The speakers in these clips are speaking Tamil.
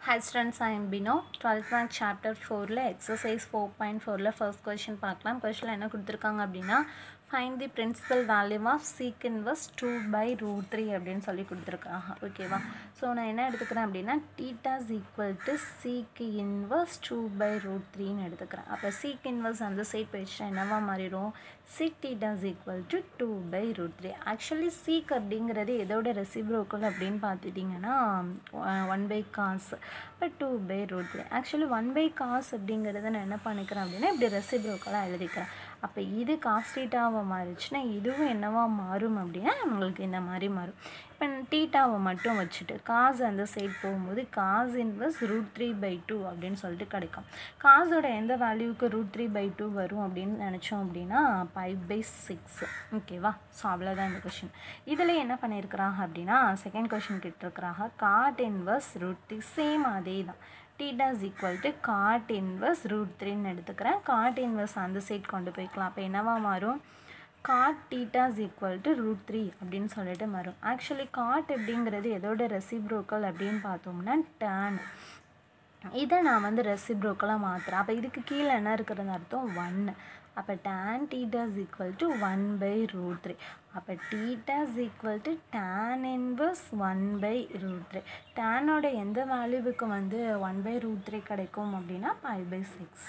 Hi students, I am Bino. 12th rank chapter 4ல exercise 4.4ல first question பார்க்கலாம் கொஷனில் என்ன கொடுத்துருக்காங்க அப்படின்னா find the principal value of sec inverse two by root three அப்படின்னு சொல்லி கொடுத்துருக்காங்க ஓகேவா ஸோ நான் என்ன எடுத்துக்கிறேன் அப்படின்னா theta is equal to sec inverse two by root த்ரீன்னு எடுத்துக்கிறேன் அப்போ சீக் இன்வர்ஸ் அந்த சைட் போயிடுச்சுன்னா என்னவா மாறிடும் sec theta is equal to two by root three actually sec அப்படிங்கிறது எதோட ரெசிப்ரோக்கல் அப்படின்னு பார்த்துட்டிங்கன்னா ஒன் பை காஸ் இப்போ two by root three actually one by cos அப்படிங்கிறத நான் என்ன பண்ணிக்கிறேன் அப்படின்னா இப்படி ரெசிப்ரோக்கலாக எழுதிக்கிறேன் அப்போ இது காஸ்டீட்டாவை மாறிச்சுன்னா இதுவும் என்னவா மாறும் அப்படின்னா நம்மளுக்கு இந்த மாதிரி மாறும் இப்போ டீட்டாவை மட்டும் வச்சுட்டு காசு அந்த சைட் போகும்போது cos inverse root three by two அப்படின்னு சொல்லிட்டு கிடைக்கும் காசோட எந்த வேல்யூவுக்கு ரூட் த்ரீ பை டூ வரும் அப்படின்னு நினச்சோம் அப்படின்னா ஃபைவ் பை சிக்ஸ் ஓகேவா ஸோ அவ்வளோதான் இந்த கொஷின் இதில் என்ன பண்ணியிருக்கிறாங்க அப்படின்னா செகண்ட் கொஷின் கேட்டிருக்கிறாங்க cot inverse root three same அதே தான் theta is equal to cot inverse root த்ரீன்னு எடுத்துக்கிறேன் காட் இன்வர்ஸ் அந்த சைட் கொண்டு போய்க்கலாம் அப்போ என்னவா மாறும் cot theta is equal to root three அப்படின்னு சொல்லிட்டு மாறும் ஆக்சுவலி காட் அப்படிங்கிறது எதோட ரெசிப்ரோக்கல் அப்படின்னு பார்த்தோம்னா டேன் இதை நான் வந்து ரெசிப்ரோக்கலாக மாற்றுறேன் அப்போ இதுக்கு கீழே என்ன இருக்கிறது அர்த்தம் ஒன்று அப்போ tan theta is equal to one by root three அப்போ theta is equal to tan inverse one by root three டேனோட எந்த வேல்யூவுக்கு வந்து ஒன் பை ரூட் த்ரீ கிடைக்கும் அப்படின்னா ஃபைவ் பை சிக்ஸ்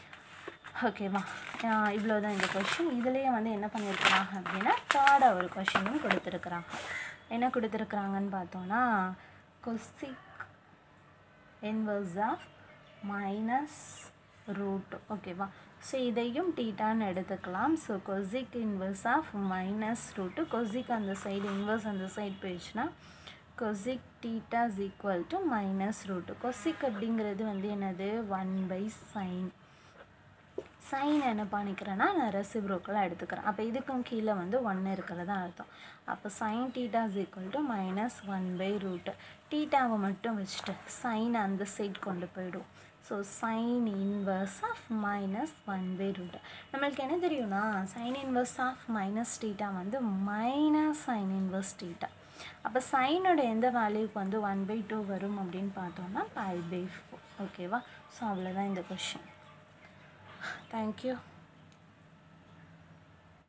ஓகேவா இவ்வளோ தான் இந்த கொஷின் இதுலேயே வந்து என்ன பண்ணியிருக்கிறாங்க அப்படின்னா தேர்டாக ஒரு கொஷினும் கொடுத்துருக்குறாங்க என்ன கொடுத்துருக்குறாங்கன்னு பார்த்தோன்னா cosec inverse of minus root ஓகேவா ஸோ இதையும் டீட்டான்னு எடுத்துக்கலாம் so cosec inverse of minus root cosec அந்த சைடு இன்வர்ஸ் அந்த சைடு போயிடுச்சுன்னா cosec theta is equal to minus root cosec அப்படிங்கிறது வந்து என்னது ஒன் பை சைன் சைன் என்ன பண்ணிக்கிறேன்னா நான் ரெசிப்ரோக்கலாக எடுத்துக்கிறேன் அப்போ இதுக்கும் கீழே வந்து ஒன்று இருக்கிறதா அர்த்தம் அப்போ sine theta is equal to minus one by root டீட்டாவை மட்டும் வச்சுட்டு சைன் அந்த சைட் கொண்டு போயிடும் so sine inverse of minus one by root நம்மளுக்கு என்ன தெரியும்னா sine inverse of minus theta வந்து மைனஸ் சைன் இன்வர்ஸ் டீட்டா அப்போ சைனோட எந்த வேல்யூக்கு வந்து ஒன் பை டூ வரும் அப்படின்னு பார்த்தோம்னா ஃபைவ் பை ஃபோர் ஓகேவா ஸோ அவ்வளோதான் இந்த கொஷின் தேங்க்யூ